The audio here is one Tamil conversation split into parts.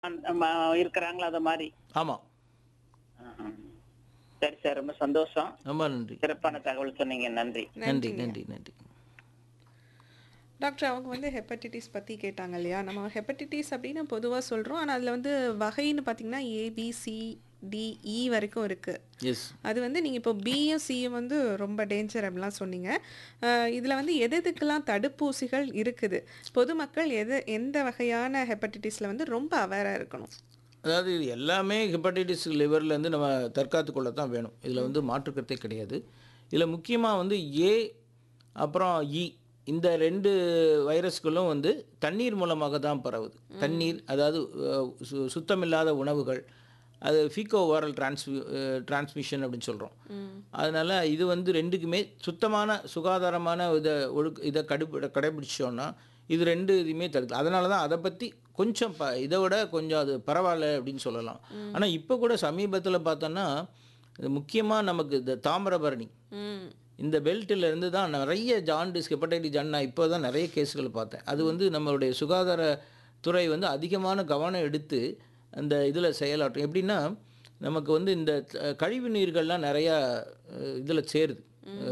நம்ம இருக்கிறாங்களோ அது மாதிரி ஆமாம் ஆஹா. சரி சார் ரொம்ப சந்தோஷம் ரொம்ப நன்றி சிறப்பான தகவல் சொன்னீங்க நன்றி நன்றி நன்றி நன்றி டாக்டர் அவங்க வந்து ஹெப்படைட்டிஸ் பற்றி கேட்டாங்க இல்லையா நம்ம ஹெப்படைட்டிஸ் அப்படின்னு பொதுவாக சொல்கிறோம் ஆனால் அதில் வந்து வகைன்னு பார்த்தீங்கன்னா ஏபிசி டிஇ வரைக்கும் இருக்குது எஸ் அது வந்து நீங்கள் இப்போ பியும் சியும் வந்து ரொம்ப டேஞ்சர் அப்படிலாம் சொன்னீங்க இதில் வந்து எது எதுக்கெல்லாம் தடுப்பூசிகள் இருக்குது பொதுமக்கள் எது எந்த வகையான ஹெப்படைட்டிஸில் வந்து ரொம்ப அவேராக இருக்கணும் அதாவது இது எல்லாமே ஹெப்படைட்டிஸ் லிவர்லேருந்து நம்ம தற்காத்து கொள்ள தான் வேணும் இதில் வந்து மாற்றுக்கருத்தே கிடையாது இதில் முக்கியமாக வந்து ஏ அப்புறம் இ இந்த ரெண்டு வைரஸ்களும் வந்து தண்ணீர் மூலமாக தான் பரவுது தண்ணீர் அதாவது அஹ், சு- சுத்தமில்லாத உணவுகள் அது ஃபீக்கோ ஓரல் டிரான்ஸ் டிரான்ஸ்மிஷன் அப்படின்னு சொல்கிறோம் அதனால் இது வந்து ரெண்டுக்குமே சுத்தமான சுகாதாரமான இதை ஒழுக்க இதை கடுபி கடைபிடிச்சோன்னா இது ரெண்டு இதுவுமே தடுக்கலாம் அதனால தான் அதை பற்றி கொஞ்சம் ப இதை விட கொஞ்சம் அது பரவாயில்ல அப்படின்னு சொல்லலாம் ஆனால் இப்போ கூட சமீபத்தில் பார்த்தோன்னா முக்கியமாக நமக்கு இந்த தாமிரபரணி ம் இந்த பெல்ட்டில் இருந்து தான் நிறைய ஜாண்டிஸ் ஹெப்படைட்டிஸ் ஜான் நான் இப்போ தான் நிறைய கேஸ்கள் பார்த்தேன் அது வந்து நம்மளுடைய சுகாதார துறை வந்து அதிகமான கவனம் எடுத்து அந்த இதில் செயலாற்றும் எப்படின்னா நமக்கு வந்து இந்த அஹ், கழிவு நீர்கள்லாம் நிறையா இதில் சேருது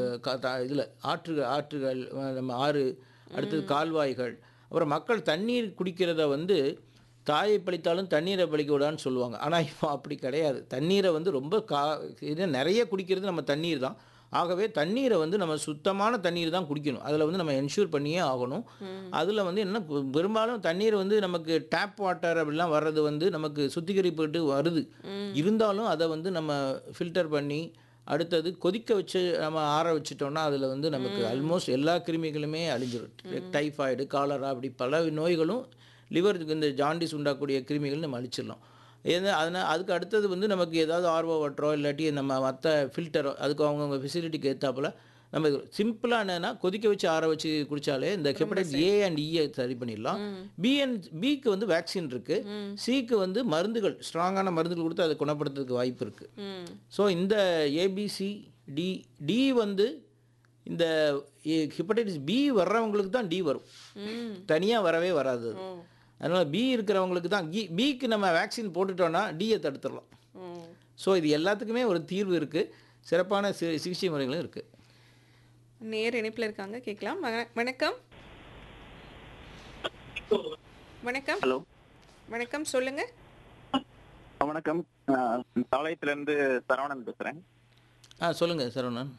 இதில் ஆற்று ஆற்றுகள் அஹ், நம்ம ஆறு அடுத்தது கால்வாய்கள் அப்புறம் மக்கள் தண்ணீர் குடிக்கிறத வந்து தாயை பழித்தாலும் தண்ணீரை பழிக்க விடான்னு சொல்லுவாங்க ஆனால் இப்போ அப்படி கிடையாது தண்ணீரை வந்து ரொம்ப கா இது நிறைய குடிக்கிறது நம்ம தண்ணீர் தான் ஆகவே தண்ணீரை வந்து நம்ம சுத்தமான தண்ணீர் தான் குடிக்கணும் அதில் வந்து நம்ம என்ஷூர் பண்ணியே ஆகணும் அதில் வந்து என்ன பெ- பெரும்பாலும் தண்ணீர் வந்து நமக்கு டேப் வாட்டர் அப்படிலாம் வர்றது வந்து நமக்கு சுத்திகரிப்புட்டு வருது இருந்தாலும் அதை வந்து நம்ம ஃபில்டர் பண்ணி அடுத்தது கொதிக்க வச்சு நம்ம ஆற வச்சிட்டோம்னா அதில் வந்து நமக்கு ஆல்மோஸ்ட் எல்லா கிருமிகளுமே அழிஞ்சிடும் டைஃபாய்டு காலரா அப்படி பல நோய்களும் லிவருக்கு இந்த ஜாண்டிஸ் உண்டாக்கூடிய கிருமிகள் நம்ம அழிச்சிடலாம் ஏன்னா அதனால் அதுக்கு அடுத்தது வந்து நமக்கு ஏதாவது ஆர்வோ வாட்டரோ இல்லாட்டி நம்ம மற்ற ஃபில்டரோ அதுக்கு அவங்கவுங்க ஃபெசிலிட்டிக்கு ஏற்றாப்புல நம்ம சிம்பிளாக என்னன்னா கொதிக்க வச்சு ஆற வச்சு குடித்தாலே இந்த ஹெப்படைட்டிஸ் ஏ அண்ட் இயை சரி பண்ணிடலாம் பி அண்ட் பிக்கு வந்து வேக்சின் இருக்குது சிக்கு வந்து மருந்துகள் ஸ்ட்ராங்கான மருந்துகள் கொடுத்து அதை குணப்படுத்துறதுக்கு வாய்ப்பு இருக்குது ம் ஸோ இந்த ஏபிசி டி டி வந்து இந்த ஹெப்படைட்டிஸ் பி வர்றவங்களுக்கு தான் டி வரும் ம் தனியாக வரவே வராது அது. ஓ அதனால் பி இருக்கிறவங்களுக்கு தான் கி பிக்கு நம்ம வேக்சின் போட்டுட்டோன்னா டியை தடுத்துடலாம் ஓ ஸோ இது எல்லாத்துக்குமே ஒரு தீர்வு இருக்குது சிறப்பான சி சிகிச்சை முறைகளும் இருக்குது நேர் இணைப்பில் இருக்காங்க கேட்கலாம் வண- வணக்கம் வணக்கம் ஹலோ வணக்கம் சொல்லுங்க வணக்கம் நான் பாளையத்துல இருந்து சரவணன் பேசுறேன் ஆ சொல்லுங்கள் சரவணன்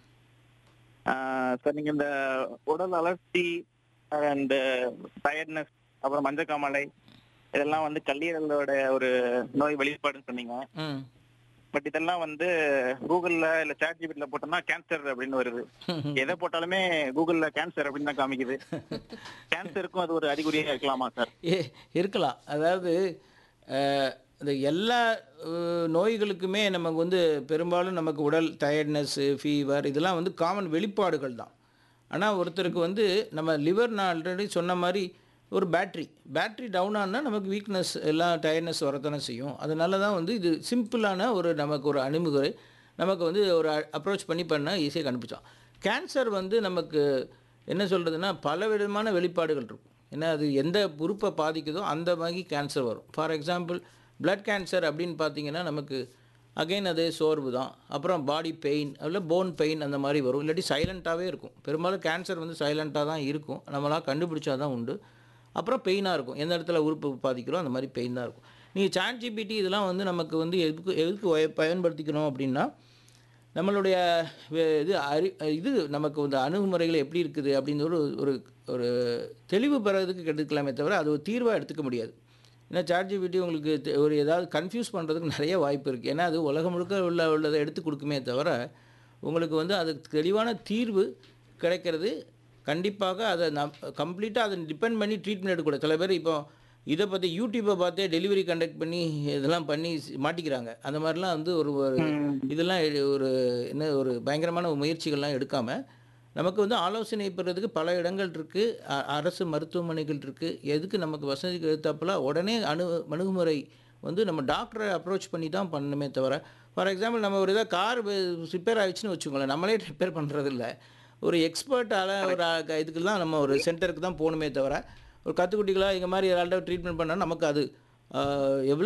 ஆஹ் சார் நீங்க இந்த உடல் அலர்ச்சி அண்ட் டயர்ட்னஸ் அப்புறம் மஞ்சக்காமலை இதெல்லாம் வந்து கல்லீரலோட ஒரு நோய் வெளிப்பாடுன்னு சொன்னீங்க ம் பட் இதெல்லாம் வந்து கூகுள்ல இல்ல சாட் ஜிபிட்ல போட்டோம்னா கேன்சர் அப்படின்னு வருது எதை போட்டாலுமே கூகுள்ல கேன்சர் அப்படின்னு தான் காமிக்குது கேன்சருக்கும் அது ஒரு அறிகுறியா இருக்கலாமா சார் ஏ இருக்கலாம் அதாவது அஹ், இந்த எல்லா அஹ், நோய்களுக்குமே நமக்கு வந்து பெரும்பாலும் நமக்கு உடல் டயர்ட்னஸ்ஸு ஃபீவர் இதெல்லாம் வந்து காமன் வெளிப்பாடுகள் தான் ஆனால் ஒருத்தருக்கு வந்து நம்ம லிவர் நான் ஆல்ரெடி சொன்ன மாதிரி ஒரு பேட்ரி பேட்ரி டவுன் ஆனால் நமக்கு வீக்னஸ் எல்லாம் டயர்ட்னஸ் வரத்தானே செய்யும் அதனால தான் வந்து இது சிம்பிளான ஒரு நமக்கு ஒரு அணுகுமுறை நமக்கு வந்து ஒரு அப்ரோச் பண்ணி பண்ண ஈஸியாக கண்டுபிடிச்சோம் கேன்சர் வந்து நமக்கு என்ன சொல்கிறதுனா பல விதமான வெளிப்பாடுகள் இருக்கும் ஏன்னா அது எந்த உறுப்பை பாதிக்குதோ அந்த மாதிரி கேன்சர் வரும் ஃபார் எக்ஸாம்பிள் blood கேன்சர் அப்படின்னு பார்த்தீங்கன்னா நமக்கு அகைன் அதே சோர்வு தான் அப்புறம் பாடி பெயின் அதில் போன் பெயின் அந்த மாதிரி வரும் இல்லாட்டி சைலண்ட்டாகவே இருக்கும் பெரும்பாலும் கேன்சர் வந்து சைலண்ட்டாக தான் இருக்கும் நம்மளாம் கண்டுபிடிச்சா தான் உண்டு அப்புறம் பெயினாக இருக்கும் எந்த இடத்துல உறுப்பு பாதிக்கிறோம் அந்த மாதிரி பெயின் தான் இருக்கும் நீங்கள் சாட் ஜிபிடி இதெல்லாம் வந்து நமக்கு வந்து எதுக்கு எதுக்கு உய- பயன்படுத்திக்கணும் அப்படின்னா நம்மளுடைய வே- இது அறி இது நமக்கு வந்து அணுகுமுறைகள் எப்படி இருக்குது அப்படின்னு ஒரு ஒரு ஒரு தெளிவு பெறதுக்கு எடுக்கலாமே தவிர அது ஒரு தீர்வாக எடுத்துக்க முடியாது ஏன்னா சாட் ஜிபிடி உங்களுக்கு தெ- ஒரு ஏதாவது கன்ஃபியூஸ் பண்ணுறதுக்கு நிறைய வாய்ப்பு இருக்குது ஏன்னா அது உலகம் முழுக்க உள்ள உள்ளதை எடுத்து கொடுக்குமே தவிர உங்களுக்கு வந்து அதுக்கு தெளிவான தீர்வு கிடைக்கிறது கண்டிப்பாக அதை நம் கம்ப்ளீட்டாக அதை டிபெண்ட் பண்ணி ட்ரீட்மெண்ட் எடுக்கக்கூடாது சில பேர் இப்போ இதை பற்றி யூடியூப்பை பார்த்தே டெலிவரி கண்டக்ட் பண்ணி இதெல்லாம் பண்ணி ஸ்- மாட்டிக்கிறாங்க அந்த மாதிரிலாம் வந்து ஒரு ஒரு இதெல்லாம் எ- ஒரு என்ன ஒரு பயங்கரமான முயற்சிகள்லாம் எடுக்காமல் நமக்கு வந்து ஆலோசனை பெறதுக்கு பல இடங்கள் இருக்குது அரசு மருத்துவமனைகள் இருக்குது எதுக்கு நமக்கு வசதிக்கு எடுத்தாப்புல உடனே அணு அணுகுமுறை வந்து நம்ம டாக்டரை அப்ரோச் பண்ணி தான் பண்ணணுமே தவிர ஃபார் எக்ஸாம்பிள் நம்ம ஒரு இதாக கார் ரிப்பேர் ஆயிடுச்சுன்னு வச்சுக்கோங்களேன் நம்மளே ரிப்பேர் பண்ணுறதில்ல ஒரு எக்ஸ்பர்ட்டால் ஒரு ஆ- இதுக்கு தான் நம்ம ஒரு சென்டருக்கு தான் போகணுமே தவிர ஒரு கற்றுக்குட்டிகளாக இந்த மாதிரி யாரால்ட்ட ட்ரீட்மெண்ட் பண்ணால் நமக்கு அது எவ்வளோ